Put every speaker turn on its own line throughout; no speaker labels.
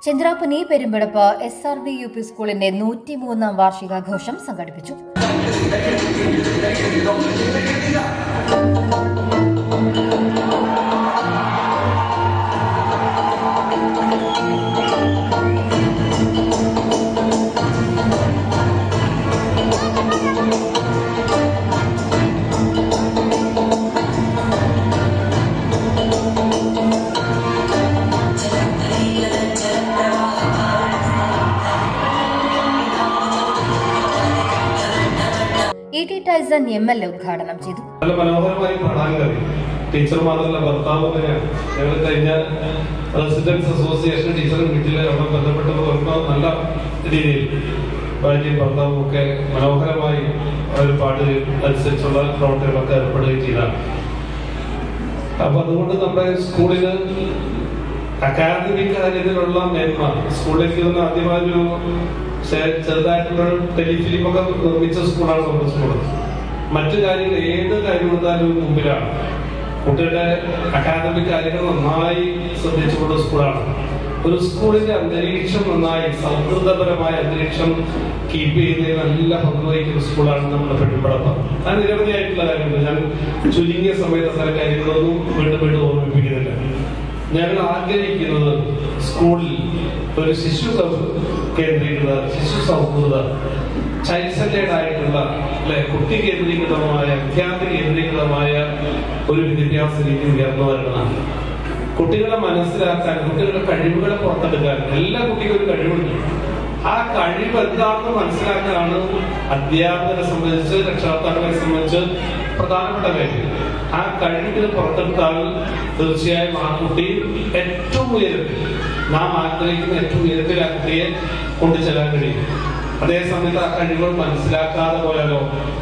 ചന്ദ്രാപ്പനി Perumpadappu S R V U P സ്കൂളിന്റെ നൂറ്റിമൂന്നാം വാർഷികാഘോഷം സംഘടിപ്പിച്ചു E T Tyson M L A ഉദ്ഘാടനം ചെയ്തു
നല്ല മനോഹരമായി പാടാൻ കഴിയും ടീച്ചർ മാത്രമല്ല ഭർത്താവ് വരെയാണ് ഞങ്ങൾ കഴിഞ്ഞ റെസിഡൻസ് അസോസിയേഷൻ ടീച്ചറും വീട്ടിൽ അവിടെ ബന്ധപ്പെട്ടവർക്ക് നല്ല രീതിയിൽ ഭാര്യയും ഭർത്താവും ഒക്കെ മനോഹരമായി അവർ പാടുകയും അനുസരിച്ചുള്ള പ്രവർത്തനങ്ങളൊക്കെ ഏർപ്പെടുകയും ചെയ്താണ് അപ്പൊ അതുകൊണ്ട് നമ്മുടെ സ്കൂളിന് അക്കാദമിക് കാര്യത്തിലുള്ള മേന്മ സ്കൂളിലേക്ക് വന്ന ആദ്യമായൊരു ചെ- ചെറുതായിട്ടുള്ള ടെലിഫിലിം ഒക്കെ നിർമ്മിച്ച സ്കൂളാണ് നമ്മുടെ സ്കൂൾ മറ്റു കാര്യങ്ങൾ ഏത് കാര്യം എടുത്താലും മുമ്പിലാണ് കുട്ടികളുടെ അക്കാദമിക് കാര്യങ്ങൾ നന്നായി ശ്രദ്ധിച്ചുകൊണ്ട സ്കൂളാണ് ഒരു സ്കൂളിന്റെ അന്തരീക്ഷം നന്നായി സൗഹൃദപരമായ അന്തരീക്ഷം കീപ്പ് ചെയ്യുന്നതിന് നല്ല പങ്കുവഹിക്കുന്ന സ്കൂളാണ് നമ്മുടെ പെട്ടിപ്പടപ്പം അത് നിരവധിയായിട്ടുള്ള കാര്യങ്ങൾ ഞാൻ ചുരുങ്ങിയ സമയത്ത് അത്തരം കാര്യങ്ങളൊന്നും വീണ്ടും വീണ്ടും ഓർമ്മിപ്പിക്കുന്നില്ല ഞങ്ങൾ ആഗ്രഹിക്കുന്നത് സ്കൂളിൽ ഒരു ശിശു സൗ- കേന്ദ്രീകൃത ശിശു സൗഹൃദ ചൈൽഡ് സെന്റേഡ് ആയിട്ടുള്ള അല്ലെ കുട്ടി കേന്ദ്രീകൃതമായ വിദ്യാർത്ഥി കേന്ദ്രീകൃതമായ ഒരു വിദ്യാഭ്യാസ രീതി ഉയർന്നു വരണമെന്നാണ് കുട്ടികളെ മനസ്സിലാക്കാൻ കുട്ടികളുടെ കഴിവുകളെ പുറത്തെടുക്കാൻ എല്ലാ കുട്ടിക്കും ഒരു കഴിവുണ്ട് ആ കഴിവ് എന്താണെന്ന് മനസ്സിലാക്കാനാണ് അധ്യാപകരെ സംബന്ധിച്ച് രക്ഷകർത്താക്കളെ സംബന്ധിച്ച് പ്രധാനപ്പെട്ട കാര്യം ആ കഴിവിന് പുറത്തെടുത്താൽ തീർച്ചയായും ആ കുട്ടി ഏറ്റവും ഉയരത്തിൽ നാം ആഗ്രഹിക്കുന്ന ഏറ്റവും ഉയരത്തിൽ ആ കുട്ടിയെ കൊണ്ടുചെല്ലാൻ കഴിയും അതേസമയത്ത് ആ കഴിവുകൾ മനസ്സിലാക്കാതെ പോയാലോ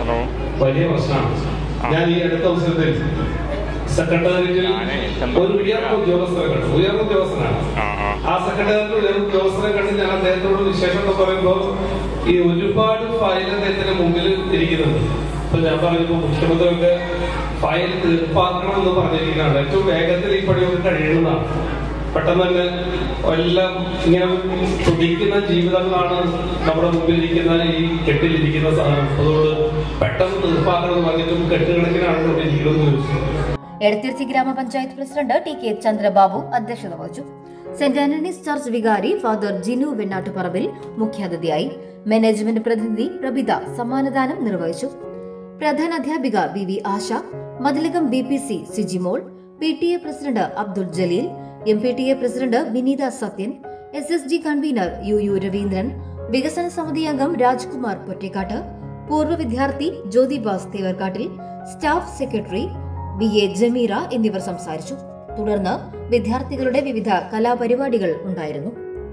വലിയ പ്രശ്നമാണ് ഞാൻ ഈ അടുത്ത അവസരത്തിൽ സെക്രട്ടേറിയറ്റിൽ ഒരു ഉയർന്ന ഉദ്യോഗസ്ഥരെ കണ്ടു ഉയർന്ന ഉദ്യോഗസ്ഥനാണ് ആ സെക്രട്ടേറിയറ്റിൽ ഉയർന്ന ഉദ്യോഗസ്ഥരെ കണ്ട് ഞാൻ അദ്ദേഹത്തോട് വിശേഷം എന്ന് പറയുമ്പോൾ ഈ ഒരുപാട് ഫയൽ അദ്ദേഹത്തിന്റെ മുമ്പിൽ ഇരിക്കുന്നുണ്ട് അപ്പൊ ഞാൻ പറഞ്ഞപ്പോ മുഖ്യമന്ത്രിയൊക്കെ ഫയൽ തീർപ്പാക്കണം എന്ന് പറഞ്ഞിരിക്കുന്നതാണ് ഏറ്റവും വേഗത്തിൽ ഈ പണിയൊക്കെ കഴിയുന്നതാണ് പെട്ടെന്ന് തന്നെ എല്ലാം ഇങ്ങനെ തുടിക്കുന്ന ജീവിതങ്ങളാണ് നമ്മുടെ മുമ്പിൽ ഇരിക്കുന്ന ഈ കെട്ടിലിരിക്കുന്ന സാധനം അതുകൊണ്ട് പെട്ടെന്ന് തീർപ്പാക്കണം എന്ന് പറഞ്ഞിട്ടും കെട്ടുകണക്കിനാണ് ഇവിടെ ഇരിക്കുന്നത് ചോദിച്ചു
എടത്തിരുത്തി ഗ്രാമപഞ്ചായത്ത് പ്രസിഡന്റ് ടി കെ ചന്ദ്രബാബു അധ്യക്ഷത വഹിച്ചു സെന്റ് ആന്റണീസ് ചർച്ച് വികാരി ഫാദർ ജിനു വെണ്ണാട്ടുപറമ്പിൽ മുഖ്യാതിഥിയായി മാനേജ്മെന്റ് പ്രതിനിധി പ്രഭിത സമ്മാനദാനം നിർവഹിച്ചു പ്രധാനാധ്യാപിക B V Asha Mathilakam B P C Sijimol P T A president Abdul Jaleel M P T A president Vineetha Sathyan S S G convener U U Raveendran വികസന സമിതി അംഗം രാജ്കുമാർ പൊറ്റേക്കാട്ട് പൂർവ്വ വിദ്യാർത്ഥി Jyothibas Thevarkattil staff secretary B A Jameera എന്നിവർ സംസാരിച്ചു തുടർന്ന് വിദ്യാർത്ഥികളുടെ വിവിധ കലാപരിപാടികൾ ഉണ്ടായിരുന്നു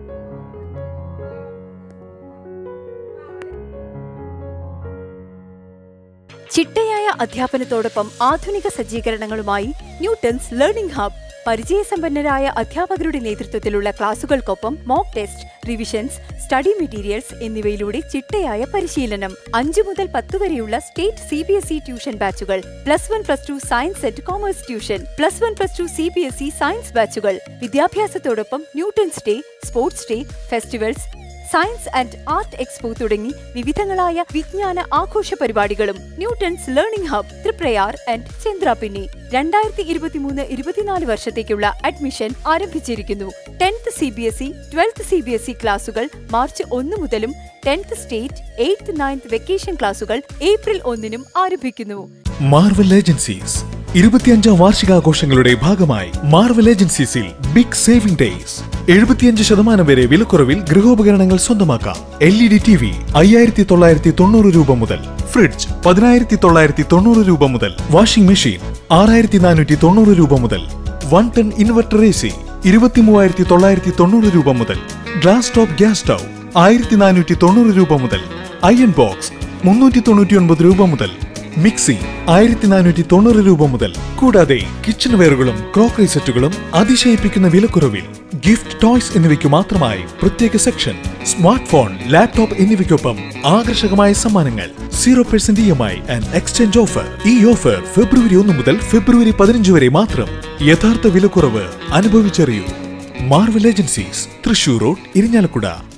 ചിട്ടയായ അധ്യാപനത്തോടൊപ്പം ആധുനിക സജ്ജീകരണങ്ങളുമായി ന്യൂട്ടൺസ് ലേണിംഗ് ഹബ് പരിചയസമ്പന്നരായ അധ്യാപകരുടെ നേതൃത്വത്തിലുള്ള ക്ലാസുകൾക്കൊപ്പം mock test revisions study materials എന്നിവയിലൂടെ ചിട്ടയായ പരിശീലനം അഞ്ചു മുതൽ പത്ത് വരെയുള്ള state C B S E tuition ബാച്ചുകൾ plus one plus two science and commerce tuition plus one plus two C B S E science ബാച്ചുകൾ വിദ്യാഭ്യാസത്തോടൊപ്പം Newton's day sports day festivals science and art expo തുടങ്ങി വിവിധങ്ങളായ വിജ്ഞാന ആഘോഷ പരിപാടികളും Newton's learning hub Triprayar and Chandrappinni രണ്ടായിരത്തി ഇരുപത്തിമൂന്ന് ഇരുപത്തിനാല് വർഷത്തേക്കുള്ള അഡ്മിഷൻ ആരംഭിച്ചിരിക്കുന്നു tenth C B S E twelfth C B S E ക്ലാസുകൾ മാർച്ച് ഒന്ന് മുതലും tenth state eighth ninth vacation ക്ലാസുകൾ ഏപ്രിൽ ഒന്നിനും ആരംഭിക്കുന്നു
മാർവൽ ഏജൻസീസ് ഇരുപത്തിയഞ്ചാം വാർഷികാഘോഷങ്ങളുടെ ഭാഗമായി മാർവൽ ഏജൻസീസിൽ ബിഗ് സേവിംഗ് ഡേയ്സ് എഴുപത്തിയഞ്ച് ശതമാനം വരെ വിലക്കുറവിൽ ഗൃഹോപകരണങ്ങൾ സ്വന്തമാക്കാം L E D T V അയ്യായിരത്തി തൊള്ളായിരത്തി തൊണ്ണൂറ് രൂപ മുതൽ ഫ്രിഡ്ജ് പതിനായിരത്തി തൊള്ളായിരത്തി തൊണ്ണൂറ് രൂപ മുതൽ വാഷിംഗ് മെഷീൻ ആറായിരത്തി നാനൂറ്റി തൊണ്ണൂറ് രൂപ മുതൽ one ton inverter A C ഇരുപത്തി മൂവായിരത്തി തൊള്ളായിരത്തി തൊണ്ണൂറ് രൂപ മുതൽ ഗ്ലാസ് ടോപ്പ് ഗ്യാസ് സ്റ്റൗ ആയിരത്തി നാനൂറ്റി തൊണ്ണൂറ് രൂപ മുതൽ അയൺ ബോക്സ് മുന്നൂറ്റി തൊണ്ണൂറ്റി ഒൻപത് രൂപ മുതൽ മിക്സി ആയിരത്തി നാനൂറ്റി തൊണ്ണൂറ് രൂപ മുതൽ കൂടാതെ കിച്ചൺ വെയറുകളും ക്രോക്കറി സെറ്റുകളും അതിശയിപ്പിക്കുന്ന വിലക്കുറവിൽ ഗിഫ്റ്റ് ടോയ്സ് എന്നിവയ്ക്ക് മാത്രമായി പ്രത്യേക സെക്ഷൻ സ്മാർട്ട് ഫോൺ ലാപ്ടോപ്പ് എന്നിവയ്ക്കൊപ്പം ആകർഷകമായ സമ്മാനങ്ങൾ zero percent E M I and exchange offer ഈ ഓഫർ ഫെബ്രുവരി ഒന്ന് മുതൽ ഫെബ്രുവരി പതിനഞ്ച് വരെ മാത്രം യഥാർത്ഥ വിലക്കുറവ് അനുഭവിച്ചറിയൂ Marvel agencies Thrissur road Irinjalakuda